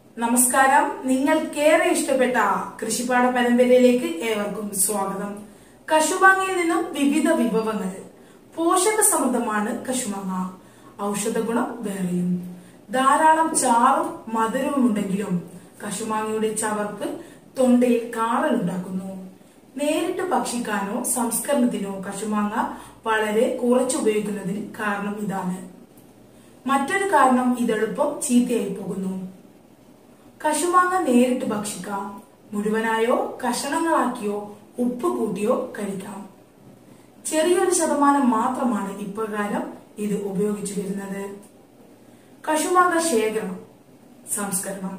നമസ്കാരം നിങ്ങൾക്കേറെ ഇഷ്ടപ്പെട്ട കൃഷിപാഠ പരമ്പരയിലേക്ക് ഏവർക്കും സ്വാഗതം കശുമാങ്ങയിൽ നിന്നും വിവിധ വിഭവങ്ങൾ പോഷക സമൃദ്ധമാണ് കശുമാങ്ങ ഔഷധ ഗുണം വേറെയും ധാരാളം ചാറും മധുരവും ഉണ്ടെങ്കിലും കശുമാങ്ങയുടെ ചവർപ്പ് തൊണ്ടയിൽ കാറലുണ്ടാക്കുന്നു നേരിട്ട് ഭക്ഷിക്കാനോ സംസ്കരണത്തിനോ കശുമാങ്ങ വളരെ കുറച്ച് ഉപയോഗിക്കുന്നതിന് കാരണം ഇതാണ് മറ്റൊരു കാരണം ഇതെളുപ്പം ചീത്തയായി പോകുന്നു കശുമാങ്ങ നേരിട്ട് ഭക്ഷിക്കാം മുഴുവനായോ കഷണങ്ങളാക്കിയോ ഉപ്പ് കൂട്ടിയോ കഴിക്കാം ചെറിയൊരു ശതമാനം മാത്രമാണ് ഇപ്രകാരം ഇത് ഉപയോഗിച്ചു വരുന്നത് കശുമാങ്ങ ശേഖരണം സംസ്കരണം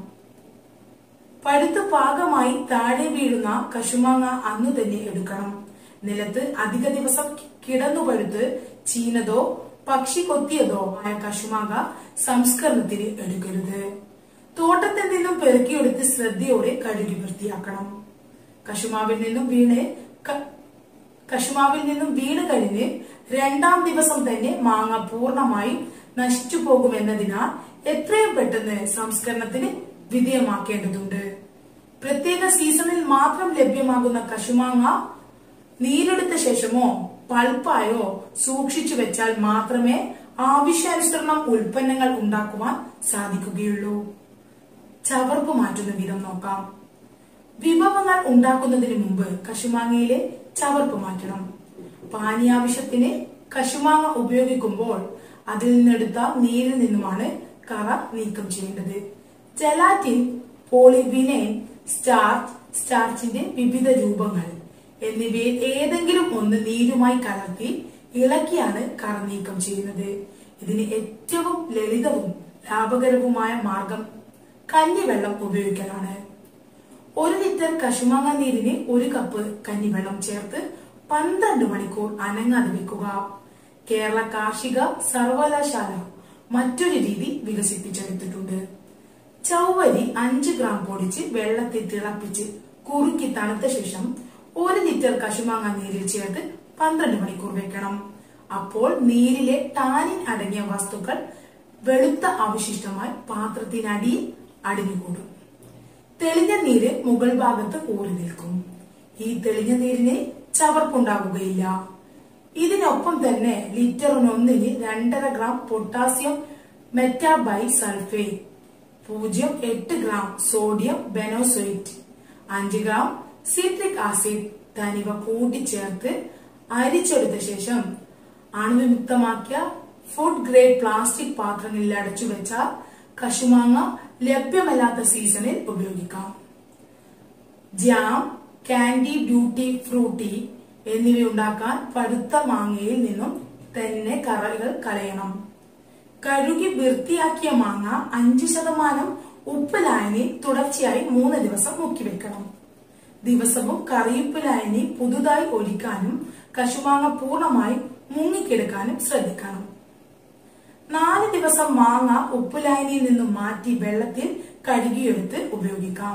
പഴുത്ത് പാകമായി താഴെ വീഴുന്ന കശുമാങ്ങ അന്നു തന്നെ എടുക്കണം നിലത്ത് അധിക ദിവസം കിടന്നു പഴുത്ത് ചീനതോ പക്ഷി കൊത്തിയതോ ആയ കശുമാങ്ങ സംസ്കരണത്തിന് എടുക്കരുത് തോട്ടത്തിൽ നിന്നും പെറുക്കിയെടുത്ത് ശ്രദ്ധയോടെ കഴുകി വൃത്തിയാക്കണം കശുമാവിൽ നിന്നും വീണ് ക- കശുമാവിൽ നിന്നും വീണ് കഴിഞ്ഞ് രണ്ടാം ദിവസം തന്നെ മാങ്ങ പൂർണ്ണമായും നശിച്ചു പോകുമെന്നതിനാൽ എത്രയും പെട്ടെന്ന് സംസ്കരണത്തിന് വിധേയമാക്കേണ്ടതുണ്ട് പ്രത്യേക സീസണിൽ മാത്രം ലഭ്യമാകുന്ന കശുമാങ്ങ നീരെടുത്ത ശേഷമോ പൾപ്പായോ സൂക്ഷിച്ചു വെച്ചാൽ മാത്രമേ ആവശ്യാനുസരണം ഉൽപ്പന്നങ്ങൾ ഉണ്ടാക്കുവാൻ സാധിക്കുകയുള്ളൂ ചവർപ്പ് മാറ്റുന്ന വിധം നോക്കാം വിഭവങ്ങൾ ഉണ്ടാക്കുന്നതിന് മുമ്പ് കശുമാങ്ങയിലെ ചവർപ്പ് മാറ്റണം പാനീയാവശ്യത്തിന് കശുമാങ്ങ ഉപയോഗിക്കുമ്പോൾ അതിൽ നിന്നെടുത്ത നീരിൽ നിന്നുമാണ് കറ നീക്കം ചെയ്യേണ്ടത് ജലാറ്റിൻ പോളിവിനൈൻ സ്റ്റാർച്ച് സ്റ്റാർച്ചിന്റെ വിവിധ രൂപങ്ങൾ എന്നിവയിൽ ഏതെങ്കിലും ഒന്ന് നീരുമായി കലർത്തി ഇളക്കിയാണ് കറ നീക്കം ചെയ്യുന്നത് ഇതിന് ഏറ്റവും ലളിതവും ലാഭകരവുമായ മാർഗം കഞ്ഞിവെള്ളം ഉപയോഗിക്കലാണ് ഒരു ലിറ്റർ കശുമാങ്ങ നീരിന് ഒരു കപ്പ് കഞ്ഞിവെള്ളം ചേർത്ത് പന്ത്രണ്ട് മണിക്കൂർ അനങ്ങാതെ വെക്കുക കേരള കാർഷിക സർവകലാശാല മറ്റൊരു രീതി വികസിപ്പിച്ചെടുത്തിട്ടുണ്ട് ചൗവരി അഞ്ച് ഗ്രാം പൊടിച്ച് വെള്ളത്തിൽ തിളപ്പിച്ച് കുറുക്കി തണുത്ത ശേഷം ഒരു ലിറ്റർ കശുമാങ്ങ നീരിൽ ചേർത്ത് പന്ത്രണ്ട് മണിക്കൂർ വെക്കണം അപ്പോൾ നീരിലെ ടാനിൻ അടങ്ങിയ വസ്തുക്കൾ വെളുത്ത അവശിഷ്ടമായി പാത്രത്തിനടിയിൽ അടിഞ്ഞുകൂടും തെളിഞ്ഞ നീര് മുകൾ ഭാഗത്ത് ഊറി നിൽക്കും ഈ തെളിഞ്ഞ നീരിന് ചവർപ്പുണ്ടാവുകയില്ല ഇതിനൊപ്പം തന്നെ ലിറ്ററിനൊന്നിന് രണ്ടര ഗ്രാം പൊട്ടാസ്യം മെറ്റാബൈ സൾഫേറ്റ് പൂജ്യം എട്ട് ഗ്രാം സോഡിയം ബെനോസോയിറ്റ് അഞ്ച് ഗ്രാം സിട്രിക് ആസിഡ് തനിവ കൂട്ടിച്ചേർത്ത് അരിച്ചെടുത്ത ശേഷം അണുവിമുക്തമാക്കിയ ഫുഡ് ഗ്രേഡ് പ്ലാസ്റ്റിക് പാത്രങ്ങളിൽ അടച്ചു വെച്ചാൽ കശുമാങ്ങ ലഭ്യമല്ലാത്ത സീസണിൽ ഉപയോഗിക്കാം ജാം കാൻഡി ഡ്യൂട്ടി ഫ്രൂട്ടി എന്നിവ ഉണ്ടാക്കാൻ പഴുത്ത മാങ്ങയിൽ നിന്നും തന്നെ കറകൾ കളയണം കഴുകി വൃത്തിയാക്കിയ മാങ്ങ അഞ്ച് ശതമാനം ഉപ്പ് ലായനി തുടർച്ചയായി മൂന്ന് ദിവസം മുക്കി വെക്കണം ദിവസവും കറിയുപ്പ് ലായനി പുതുതായി ഒഴിക്കാനും കശുമാങ്ങ പൂർണ്ണമായി മുങ്ങിക്കെടുക്കാനും ശ്രദ്ധിക്കണം നാല് ദിവസം മാങ്ങ ഉപ്പുലായനിയിൽ നിന്നും മാറ്റി വെള്ളത്തിൽ കഴുകിയെടുത്ത് ഉപയോഗിക്കാം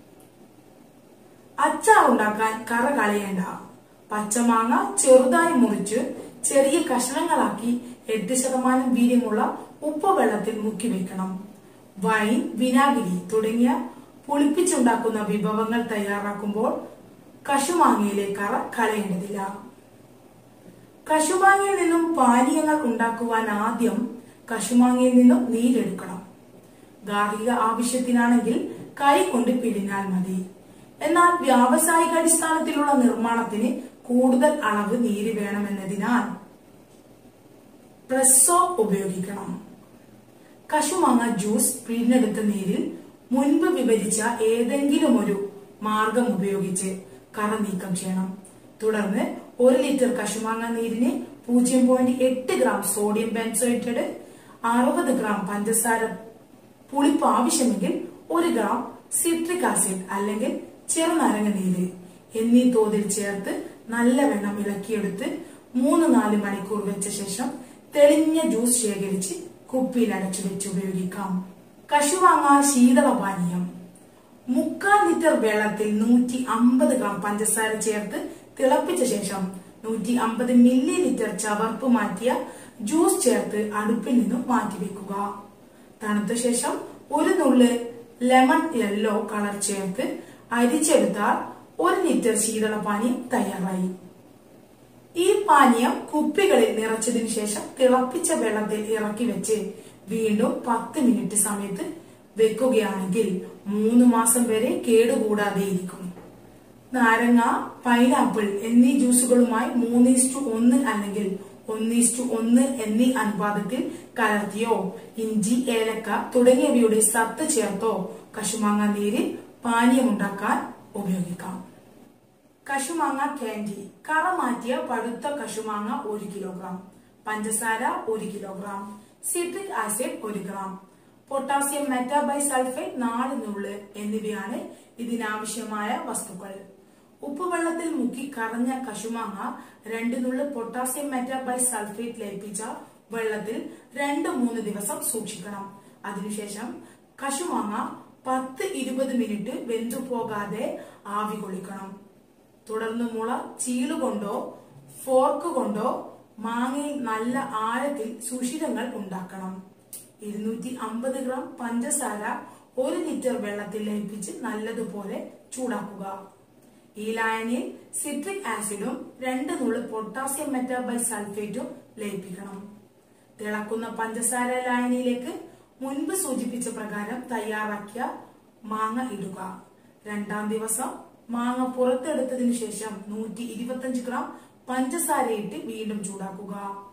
അച്ചാർ ഉണ്ടാക്കാൻ കറ കളയേണ്ട പച്ചമാങ്ങ ചെറുതായി മുറിച്ച് ചെറിയ കഷണങ്ങളാക്കി എട്ട് ശതമാനം വീര്യമുള്ള ഉപ്പ് വെള്ളത്തിൽ മുക്കി വെക്കണം വൈൻ വിനാഗിരി തുടങ്ങിയ പുളിപ്പിച്ചുണ്ടാക്കുന്ന വിഭവങ്ങൾ തയ്യാറാക്കുമ്പോൾ കശുമാങ്ങയിലെ കറ കളയേണ്ടതില്ല കശുമാങ്ങയിൽ നിന്നും പാനീയങ്ങൾ ഉണ്ടാക്കുവാൻ ആദ്യം കശുമാങ്ങയിൽ നിന്നും നീരെടുക്കണം ഗാർഹിക ആവശ്യത്തിനാണെങ്കിൽ കൈ കൊണ്ട് പിഴിഞ്ഞാൽ മതി എന്നാൽ വ്യാവസായിക അടിസ്ഥാനത്തിലുള്ള നിർമ്മാണത്തിന് കൂടുതൽ അളവ് നീര് വേണമെന്നതിനാൽ പ്രസ്സോ ഉപയോഗിക്കണം കശുമാങ്ങ ജ്യൂസ് പിഴിഞ്ഞെടുത്ത നീരിൽ മുൻപ് വിവരിച്ച ഏതെങ്കിലും ഒരു മാർഗം ഉപയോഗിച്ച് കറ നീക്കം ചെയ്യണം തുടർന്ന് ഒരു ലിറ്റർ കശുമാങ്ങ നീരിന് പൂജ്യം പോയിന്റ് എട്ട് ഗ്രാം സോഡിയം ബെൻസോയിറ്റഡ് അറുപത് ഗ്രാം പഞ്ചസാര പുളിപ്പ് ആവശ്യമെങ്കിൽ ഒരു ഗ്രാം സിട്രിക് ആസിഡ് അല്ലെങ്കിൽ ചെറുനാരങ്ങ നീര് എന്നീ തോതിൽ ചേർത്ത് നല്ല വെണ്ണം ഇളക്കിയെടുത്ത് മൂന്ന് നാല് മണിക്കൂർ വെച്ച ശേഷം തെളിഞ്ഞ ജ്യൂസ് ശേഖരിച്ച് കുപ്പിയിൽ അടച്ചു വെച്ച് ഉപയോഗിക്കാം കശുവാങ്ങ ശീതളപാനീയം മുക്കാൽ ലിറ്റർ വെള്ളത്തിൽ നൂറ്റി അമ്പത് ഗ്രാം പഞ്ചസാര ചേർത്ത് തിളപ്പിച്ച ശേഷം നൂറ്റി അമ്പത് മില്ലി ലിറ്റർ ചവർപ്പ് മാറ്റിയ ജ്യൂസ് ചേർത്ത് അടുപ്പിൽ നിന്നും മാറ്റിവെക്കുക തണുത്ത ശേഷം ഒരു നുള്ള് ലെമൺ യെല്ലോ കളർ ചേർത്ത് അരിച്ചെടുത്താൽ ഒരു ലിറ്റർ ശീതളപാനീയം തയ്യാറായി ഈ പാനീയം കുപ്പികളിൽ നിറച്ചതിനു ശേഷം തിളപ്പിച്ച വെള്ളത്തിൽ ഇറക്കി വെച്ച് വീണ്ടും പത്ത് മിനിറ്റ് സമയത്ത് വെക്കുകയാണെങ്കിൽ മൂന്ന് മാസം വരെ കേടുകൂടാതെ ഇരിക്കും നാരങ്ങ പൈനാപ്പിൾ എന്നീ ജ്യൂസുകളുമായി മൂന്നീസ്റ്റു ഒന്ന് അല്ലെങ്കിൽ ഒന്നീസ്റ്റു ഒന്ന് എന്നീ അനുപാതത്തിൽ കലർത്തിയോ ഇഞ്ചി ഏലക്ക തുടങ്ങിയവയുടെ സത്ത് ചേർത്തോ കശുമാങ്ങ നീര് പാനീയമുണ്ടാക്കാൻ ഉപയോഗിക്കാം കശുമാങ്ങ കാൻഡി കറ മാറ്റിയ പഴുത്ത കശുമാങ്ങ ഒരു കിലോഗ്രാം പഞ്ചസാര ഒരു കിലോഗ്രാം സിട്രിക് ആസിഡ് ഒരു ഗ്രാം പൊട്ടാസ്യം മെറ്റാബൈസൾഫേറ്റ് നാല് നുള്ള് എന്നിവയാണ് ഇതിനാവശ്യമായ വസ്തുക്കൾ ഉപ്പുവെള്ളത്തിൽ മുക്കി കറഞ്ഞ കശുമാങ്ങ രണ്ട് നുള്ള് പൊട്ടാസ്യം മെറ്റാബൈസൾഫേറ്റ് ലയിപ്പിച്ച വെള്ളത്തിൽ രണ്ട് മൂന്ന് ദിവസം സൂക്ഷിക്കണം അതിനുശേഷം കശുമാങ്ങ പത്ത് ഇരുപത് മിനിറ്റ് വെന്തു പോകാതെ ആവി കൊള്ളിക്കണം തുടർന്ന് മുള ചീളുകൊണ്ടോ ഫോർക്ക് കൊണ്ടോ മാങ്ങയിൽ നല്ല ആഴത്തിൽ സുഷിരങ്ങൾ ഉണ്ടാക്കണം ഇരുന്നൂറ്റി അമ്പത് ഗ്രാം പഞ്ചസാര ഒരു ലിറ്റർ വെള്ളത്തിൽ ലയിപ്പിച്ച് നല്ലതുപോലെ ചൂടാക്കുക ഈ ലായനിയിൽ സിട്രിക് ആസിഡും രണ്ട് നുള്ളു പൊട്ടാസ്യം മെറ്റാബൈ സൾഫേറ്റും ലയിപ്പിക്കണം തിളക്കുന്ന പഞ്ചസാര ലായനിയിലേക്ക് മുൻപ് സൂചിപ്പിച്ച പ്രകാരം തയ്യാറാക്കിയ മാങ്ങ ഇടുക രണ്ടാം ദിവസം മാങ്ങ പുറത്തെടുത്തതിനു ശേഷം നൂറ്റി ഇരുപത്തഞ്ച് ഗ്രാം പഞ്ചസാരയിട്ട് വീണ്ടും ചൂടാക്കുക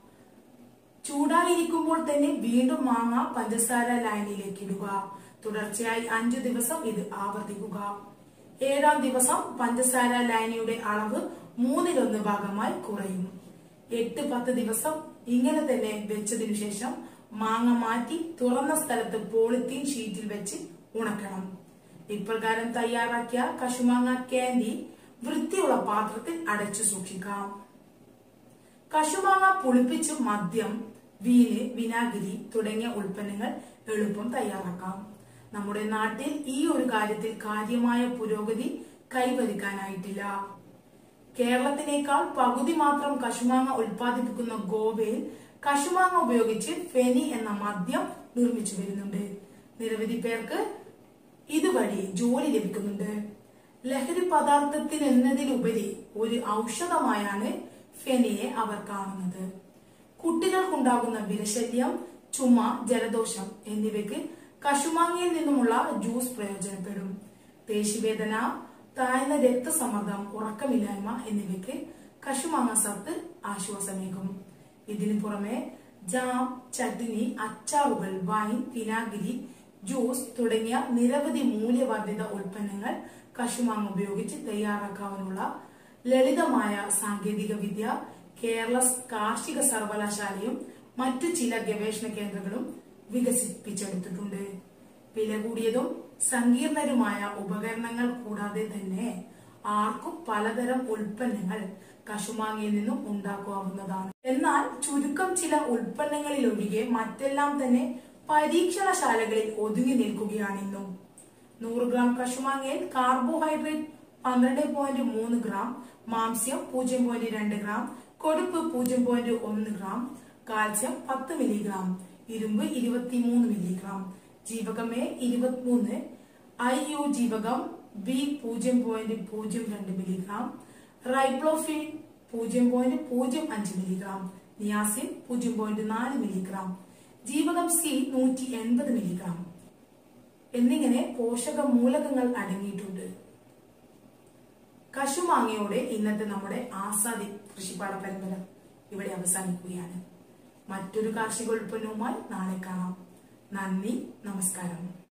ചൂടായിരിക്കുമ്പോൾ തന്നെ വീണ്ടും മാങ്ങ പഞ്ചസാര ലൈനിലേക്ക് ഇടുക തുടർച്ചയായി അഞ്ചു ദിവസം ഇത് ആവർത്തിക്കുക ഏഴാം ദിവസം പഞ്ചസാര ലൈനിയുടെ അളവ് മൂന്നിലൊന്ന് ഭാഗമായി കുറയും എട്ട് പത്ത് ദിവസം ഇങ്ങനെ തന്നെ വെച്ചതിനു ശേഷം മാങ്ങ മാറ്റി തുറന്ന സ്ഥലത്ത് പോളിത്തീൻ ഷീറ്റിൽ വെച്ച് ഉണക്കണം ഇപ്രകാരം തയ്യാറാക്കിയ കശുമാങ്ങ കാൻഡി വൃത്തിയുള്ള പാത്രത്തിൽ അടച്ചു സൂക്ഷിക്കാം കശുമാങ്ങ പുളിപ്പിച്ച് മദ്യം വീന് വിനാഗിരി തുടങ്ങിയ ഉൽപ്പന്നങ്ങൾ എളുപ്പം തയ്യാറാക്കാം നമ്മുടെ നാട്ടിൽ ഈ ഒരു കാര്യത്തിൽ കാര്യമായ പുരോഗതി കൈവരിക്കാനായിട്ടില്ല കേരളത്തിനേക്കാൾ പകുതി മാത്രം കശുമാങ്ങ ഉൽപ്പാദിപ്പിക്കുന്ന ഗോവയിൽ കശുമാങ്ങ ഉപയോഗിച്ച് ഫെനി എന്ന മദ്യം നിർമ്മിച്ചു വരുന്നുണ്ട് നിരവധി പേർക്ക് ഇതുവഴി ജോലി ലഭിക്കുന്നുണ്ട് ലഹരി പദാർത്ഥത്തിനെന്നതിലുപരി ഒരു ഔഷധമായാണ് ഫെനിയെ അവർ കാണുന്നത് കുട്ടികൾക്കുണ്ടാകുന്ന വിരശല്യം ചുമ ജലദോഷം എന്നിവയ്ക്ക് കശുമാങ്ങയിൽ നിന്നുമുള്ള ജ്യൂസ് പ്രയോജനപ്പെടും പേശിവേദന താഴ്ന്ന രക്തസമ്മർദ്ദം ഉറക്കമില്ലായ്മ എന്നിവയ്ക്ക് കശുമാങ്ങ സത്ത് ആശ്വാസമേകും ഇതിനു പുറമെ ജാം ചട്നി അച്ചാറുകൾ വൈൻ വിനാഗിരി ജ്യൂസ് തുടങ്ങിയ നിരവധി മൂല്യവർദ്ധിത ഉൽപ്പന്നങ്ങൾ കശുമാങ്ങ ഉപയോഗിച്ച് തയ്യാറാക്കാനുള്ള ലളിതമായ സാങ്കേതിക വിദ്യ കേരള കാർഷിക സർവകലാശാലയും മറ്റു ചില ഗവേഷണ കേന്ദ്രങ്ങളും വികസിപ്പിച്ചെടുത്തിട്ടുണ്ട് വില കൂടിയതും സങ്കീർണരുമായ ഉപകരണങ്ങൾ കൂടാതെ തന്നെ ആർക്കും പലതരം ഉൽപ്പന്നങ്ങൾ കശുമാങ്ങയിൽ നിന്നും ഉണ്ടാക്കാവുന്നതാണ് എന്നാൽ ചുരുക്കം ചില ഉൽപ്പന്നങ്ങളിലൊഴികെ മറ്റെല്ലാം തന്നെ പരീക്ഷണശാലകളിൽ ഒതുങ്ങി നിൽക്കുകയാണിന്നും നൂറ് ഗ്രാം കശുമാങ്ങയിൽ കാർബോഹൈഡ്രേറ്റ് പന്ത്രണ്ട് പോയിന്റ് മൂന്ന് ഗ്രാം മാംസ്യം പൂജ്യം പോയിന്റ് രണ്ട് ഗ്രാം കൊഴുപ്പ് പൂജ്യം പോയിന്റ് ഒന്ന് ഗ്രാം കാൽസ്യം പത്ത് മില്ലിഗ്രാം ഇരുമ്പ് ഇരുപത്തിമൂന്ന് മില്ലിഗ്രാം ജീവകം എ ഇരുപത്തിമൂന്ന് ഐ യു ജീവകം ബി പൂജ്യം പോയിന്റ് പൂജ്യം രണ്ട് മില്ലിഗ്രാം റൈബ്ലോഫിൻ പൂജ്യം പോയിന്റ് പൂജ്യം അഞ്ച് മില്ലിഗ്രാം നിയാസിൻ പൂജ്യം പോയിന്റ് നാല് മില്ലിഗ്രാം ജീവകം സി നൂറ്റി എൺപത് മില്ലിഗ്രാം എന്നിങ്ങനെ പോഷക മൂലകങ്ങൾ അടങ്ങിയിട്ടുണ്ട് കശുമാങ്ങയോടെ ഇന്നത്തെ നമ്മുടെ ആസാദി കൃഷിപ്പാട പരമ്പര ഇവിടെ അവസാനിക്കുകയാണ് മറ്റൊരു കാർഷിക ഉൽപ്പന്നവുമായി നാളെ കാണാം നന്ദി നമസ്കാരം